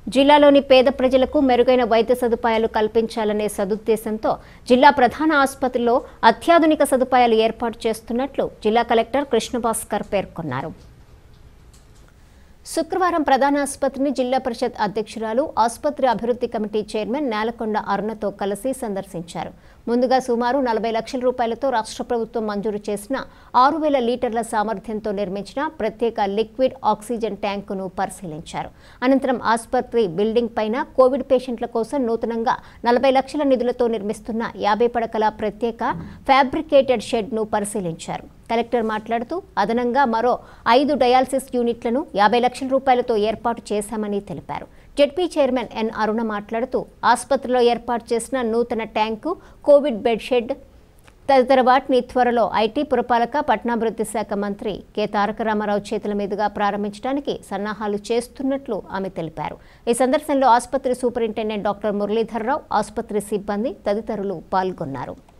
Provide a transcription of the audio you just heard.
జిల్లాలోని పేద ప్రజలకు మెరుగైన వైద్య సదుపాయాలు కల్పించాలనే సదుద్దేశంతో జిల్లా ప్రధాన ఆసుపత్రిలో అత్యాధునిక సదుపాయాలు ఏర్పాటు చేస్తున్నట్లు జిల్లా కలెక్టర్ కృష్ణభాస్కర్ పేర్కొన్నారు శుక్రవారం ప్రధాన ఆసుపత్రిని జిల్లా పరిషత్ అధ్యక్షురాలు ఆసుపత్రి అభివృద్ధి కమిటీ చైర్మన్ నేలకొండ అరుణతో కలిసి సందర్శించారు ముందుగా సుమారు నలభై లక్షల రూపాయలతో రాష్ట్ర ప్రభుత్వం మంజూరు చేసిన ఆరు వేల లీటర్ల సామర్థ్యంతో నిర్మించిన ప్రత్యేక లిక్విడ్ ఆక్సిజన్ ట్యాంకును పరిశీలించారు అనంతరం ఆసుపత్రి బిల్డింగ్ పైన కోవిడ్ పేషెంట్ల కోసం నూతనంగా నలభై లక్షల నిధులతో నిర్మిస్తున్న యాభై పడకల ప్రత్యేక ఫ్యాబ్రికేటెడ్ షెడ్ను పరిశీలించారు కలెక్టర్ మాట్లాడుతూ అదనంగా మరో ఐదు డయాలసిస్ యూనిట్లను యాభై లక్షల రూపాయలతో ఏర్పాటు చేశామని తెలిపారు జెడ్పీ చైర్మన్ ఎన్ అరుణ మాట్లాడుతూ ఆసుపత్రిలో ఏర్పాటు చేసిన నూతన ట్యాంకు కోవిడ్ బెడ్ షెడ్ తదితర వాటిని త్వరలో ఐటీ పురపాలక పట్టణాభివృద్ధి శాఖ మంత్రి కె తారక రామారావు చేతుల మీదుగా ప్రారంభించడానికి సన్నాహాలు చేస్తున్నట్లు ఆమె తెలిపారు ఈ సందర్శనలో ఆసుపత్రి సూపరింటెండెంట్ డాక్టర్ మురళీధర్రావు ఆసుపత్రి సిబ్బంది తదితరులు పాల్గొన్నారు